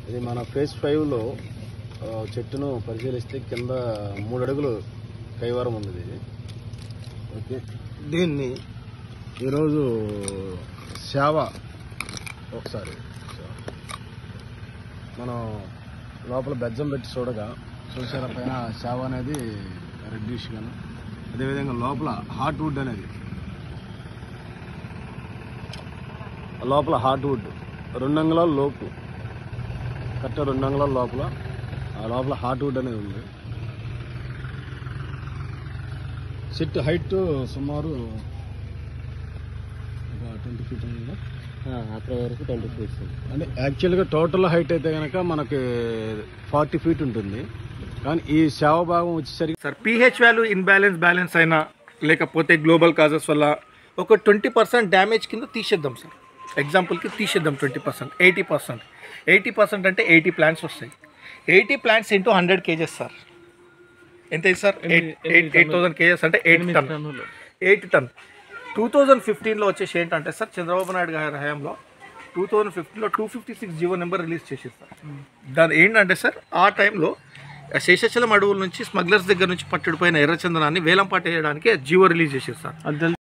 ఇది మన ఫేజ్ ఫైవ్లో ఆ, చెట్టును పరిశీలిస్తే కింద మూడు అడుగులు కైవారం ఉంది ఇది ఓకే దీన్ని ఈరోజు సేవ ఒకసారి మనం లోపల బెజ్జం పెట్టి చూడగా చూసారా పైన సేవ అనేది రెడ్డిష్ గాను అదేవిధంగా లోపల హార్ట్ వుడ్ అనేది లోపల హార్ట్ వుడ్ రెండు అంగుళాల లోపు కరెక్ట్ రెండు అంగుళాల లోపల ఆ లోపల హార్ట్ వుడ్ అనేది ఉంది చెట్టు హైట్ సుమారు ఒక ట్వంటీ ఫీట్ ఉందా అక్కడ వరకు ట్వంటీ ఫీట్స్ అంటే యాక్చువల్గా టోటల్ హైట్ అయితే కనుక మనకి ఫార్టీ ఫీట్ ఉంటుంది కానీ ఈ సేవ భాగం వచ్చేసరికి sir pH value imbalance balance అయినా లేకపోతే గ్లోబల్ కాజెస్ వల్ల ఒక ట్వంటీ పర్సెంట్ డ్యామేజ్ కింద తీసేద్దాం సార్ ఎగ్జాంపుల్కి తీసేద్దాం twenty percent eighty percent eighty percent అంటే ఎయిటీ ప్లాంట్స్ వస్తాయి eighty plants into hundred kgs sir ఎంత అయింది sir eight eight eight thousand kgs అంటే eight ton eight ton two thousand ఫిఫ్టీన్లో వచ్చేసి ఏంటంటే సార్ చంద్రబాబు నాయుడు గారి హయాంలో టూ థౌజండ్ ఫిఫ్టీన్లో two fifty six GO number release చేసేది సార్ దాని ఏంటంటే సార్ ఆ టైంలో శేషాచలం అడవుల నుంచి స్మగ్లర్స్ దగ్గర నుంచి పట్టుడిపోయిన ఎర్రచందనాన్ని వేలం పాట చేయడానికి జీవో రిలీజ్ చేసేది సార్